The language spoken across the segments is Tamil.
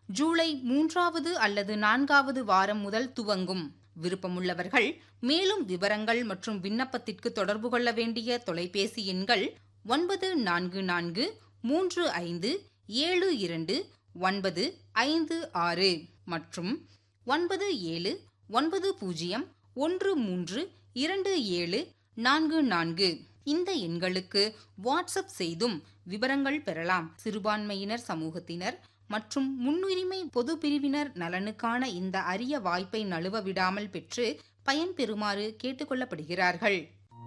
ஜூலை மூன்றாவது அல்லது நான்காவது வாரம் முதல் துவங்கும் விருப்பமுள்ளவர்கள் மேலும் விவரங்கள் மற்றும் விண்ணப்பத்திற்கு தொடர்பு கொள்ள வேண்டிய தொலைபேசி எண்கள் ஒன்பது நான்கு நான்கு மூன்று ஐந்து ஏழு இரண்டு ஒன்பது ஐந்து ஆறு மற்றும் ஒன்பது ஏழு ஒன்பது பூஜ்ஜியம் ஒன்று மூன்று இரண்டு ஏழு நான்கு நான்கு இந்த எண்களுக்கு வாட்ஸ்அப் செய்தும் விவரங்கள் பெறலாம் சிறுபான்மையினர் சமூகத்தினர் மற்றும் முன்னுரிமை பொது பிரிவினர் நலனுக்கான இந்த அரிய வாய்ப்பை நழுவ விடாமல் பெற்று பயன்பெறுமாறு கேட்டுக்கொள்ளப்படுகிறார்கள்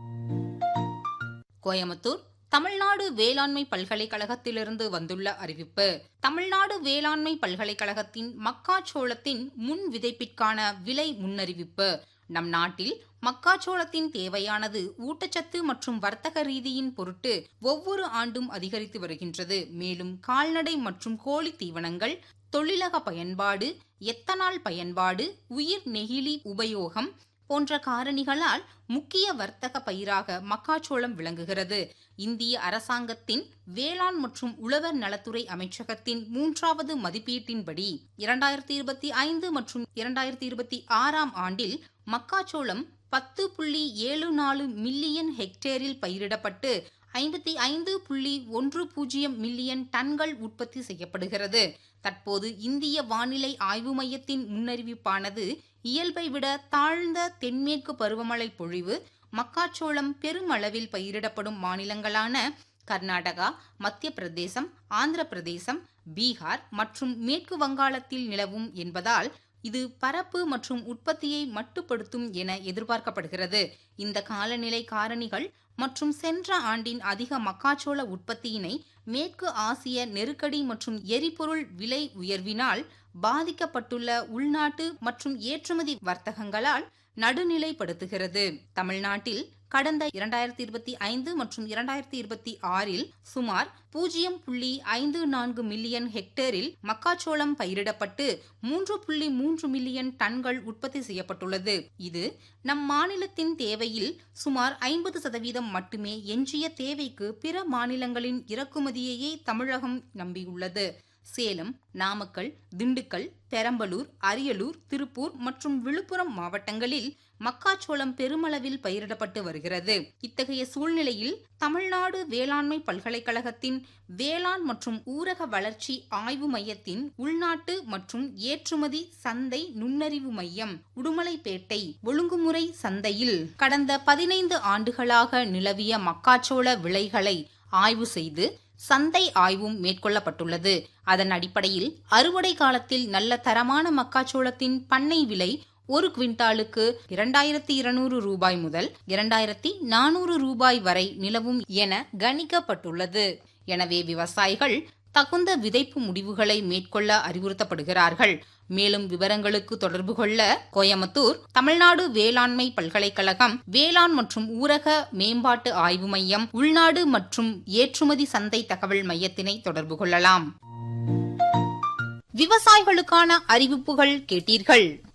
கோயமுத்தூர் தமிழ்நாடு வேளாண்மை பல்கலைக்கழகத்திலிருந்து வந்துள்ள அறிவிப்பு தமிழ்நாடு வேளாண்மை பல்கலைக்கழகத்தின் மக்காச்சோளத்தின் முன் விதைப்பிற்கான விலை முன்னறிவிப்பு நம் நாட்டில் மக்காச்சோளத்தின் தேவையானது ஊட்டச்சத்து மற்றும் வர்த்தக ரீதியின் பொருட்டு ஒவ்வொரு ஆண்டும் அதிகரித்து வருகின்றது மேலும் கால்நடை மற்றும் கோழி தீவனங்கள் தொழிலக பயன்பாடு எத்தனால் பயன்பாடு உயிர் நெகிழி உபயோகம் போன்ற காரணிகளால் முக்கிய வர்த்தக பயிராக மக்காச்சோளம் விளங்குகிறது இந்திய அரசாங்கத்தின் வேளாண் மற்றும் உழவர் நலத்துறை அமைச்சகத்தின் மூன்றாவது மதிப்பீட்டின்படி இரண்டாயிரத்தி இருபத்தி ஐந்து மற்றும் இரண்டாயிரத்தி இருபத்தி ஆறாம் ஆண்டில் மக்காச்சோளம் பத்து புள்ளி ஏழு நாலு மில்லியன் ஹெக்டேரில் பயிரிடப்பட்டு ஐம்பத்தி ஐந்து புள்ளி ஒன்று பூஜ்ஜியம் மில்லியன் டன்கள் உற்பத்தி செய்யப்படுகிறது தற்போது இந்திய வானிலை ஆய்வு மையத்தின் முன்னறிவிப்பானது இயல்பை விட தாழ்ந்த தென்மேற்கு பருவமழை பொழிவு மக்காச்சோளம் பெருமளவில் பயிரிடப்படும் மாநிலங்களான கர்நாடகா மத்திய பிரதேசம் ஆந்திர பிரதேசம் பீகார் மற்றும் மேற்கு வங்காளத்தில் நிலவும் என்பதால் இது பரப்பு மற்றும் உற்பத்தியை மட்டுப்படுத்தும் என எதிர்பார்க்கப்படுகிறது இந்த காலநிலை காரணிகள் மற்றும் சென்ற ஆண்டின் அதிக மக்காச்சோள உற்பத்தியினை மேற்கு ஆசிய நெருக்கடி மற்றும் எரிபொருள் விலை உயர்வினால் பாதிக்கப்பட்டுள்ள உள்நாட்டு மற்றும் ஏற்றுமதி வர்த்தகங்களால் நடுநிலைப்படுத்துகிறது தமிழ்நாட்டில் கடந்த இரண்டாயிரத்தி இருபத்தி ஐந்து மற்றும் இரண்டாயிரத்தி இருபத்தி ஆறில் சுமார் பூஜ்ஜியம் புள்ளி ஐந்து நான்கு மில்லியன் ஹெக்டேரில் மக்காச்சோளம் பயிரிடப்பட்டு மூன்று புள்ளி மூன்று மில்லியன் டன்கள் உற்பத்தி செய்யப்பட்டுள்ளது இது நம் மாநிலத்தின் தேவையில் சுமார் ஐம்பது சதவீதம் மட்டுமே எஞ்சிய தேவைக்கு பிற மாநிலங்களின் இறக்குமதியையே தமிழகம் நம்பியுள்ளது சேலம் நாமக்கல் திண்டுக்கல் பெரம்பலூர் அரியலூர் திருப்பூர் மற்றும் விழுப்புரம் மாவட்டங்களில் மக்காச்சோளம் பெருமளவில் பயிரிடப்பட்டு வருகிறது இத்தகைய சூழ்நிலையில் தமிழ்நாடு வேளாண்மை பல்கலைக்கழகத்தின் வேளாண் மற்றும் ஊரக வளர்ச்சி ஆய்வு மையத்தின் உள்நாட்டு மற்றும் ஏற்றுமதி சந்தை நுண்ணறிவு மையம் உடுமலைப்பேட்டை ஒழுங்குமுறை சந்தையில் கடந்த பதினைந்து ஆண்டுகளாக நிலவிய மக்காச்சோள விலைகளை ஆய்வு செய்து சந்தை ஆய்வும் மேற்கொள்ளப்பட்டுள்ளது அதன் அடிப்படையில் அறுவடை காலத்தில் நல்ல தரமான மக்காச்சோளத்தின் பண்ணை விலை ஒரு குவிண்டாலுக்கு இரண்டாயிரத்தி இருநூறு ரூபாய் முதல் இரண்டாயிரத்தி நானூறு ரூபாய் வரை நிலவும் என கணிக்கப்பட்டுள்ளது எனவே விவசாயிகள் தகுந்த விதைப்பு முடிவுகளை மேற்கொள்ள அறிவுறுத்தப்படுகிறார்கள் மேலும் விவரங்களுக்கு தொடர்பு கொள்ள கோயமுத்தூர் தமிழ்நாடு வேளாண்மை பல்கலைக்கழகம் வேளாண் மற்றும் ஊரக மேம்பாட்டு ஆய்வு மையம் உள்நாடு மற்றும் ஏற்றுமதி சந்தை தகவல் மையத்தினை தொடர்பு கொள்ளலாம் விவசாயிகளுக்கான அறிவிப்புகள் கேட்டீர்கள்